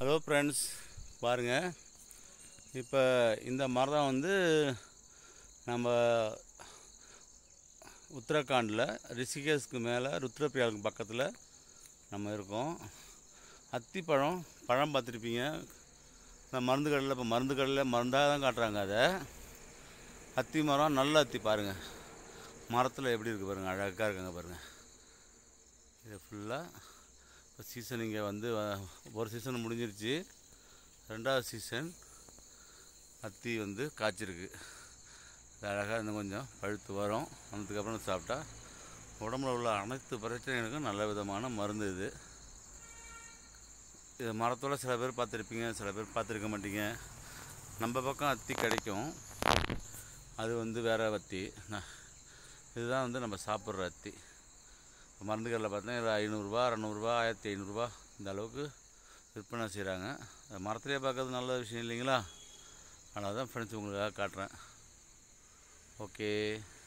hello friends பாருங்கள் இப்போ இந்த மரம் வந்து நம்ம உத்தரகாண்டில் ரிஷிகேஷ்க்கு மேலே ருத்ரப்பிரயாலுக்கு பக்கத்தில் நம்ம இருக்கோம் அத்திப்பழம் பழம் பார்த்துருப்பீங்க இந்த மருந்து கடையில் இப்போ மருந்து கடையில் மருந்தாக தான் காட்டுறாங்க அதை அத்தி மரம் நல்ல அத்தி பாருங்கள் மரத்தில் எப்படி இருக்குது பாருங்கள் அழகாக இருக்குங்க பாருங்கள் இது ஃபுல்லாக இப்போ சீசன் இங்கே வந்து அஹ், ஒரு சீசன் முடிஞ்சிருச்சு ரெண்டாவது சீசன் அத்தி வந்து காய்ச்சிருக்கு இது அழகாக இன்னும் கொஞ்சம் பழுத்து வரும் வந்ததுக்கப்புறம் சாப்பிட்டா உடம்புல உள்ள அனைத்து பிரச்சனைகளுக்கும் நல்ல விதமான மருந்து இது இது மரத்தோட சில பேர் பார்த்துருப்பீங்க சில பேர் பார்த்துருக்க மாட்டீங்க நம்ம பக்கம் அத்தி கிடைக்கும் அது வந்து வேற அத்தி ந- இதுதான் வந்து நம்ம சாப்பிட்ற அத்தி இப்போ மருந்து கடையில் பார்த்தீங்கன்னா ஐநூறுரூவா அறநூறுபா ஆயிரத்தி ஐநூறுரூவா இந்த அளவுக்கு விற்பனை செய்கிறாங்க மரத்துலேயே பார்க்கறது நல்ல விஷயம் இல்லைங்களா அதனால தான் ஃப்ரெண்ட்ஸ் உங்களுக்காக காட்டுறேன் ஓகே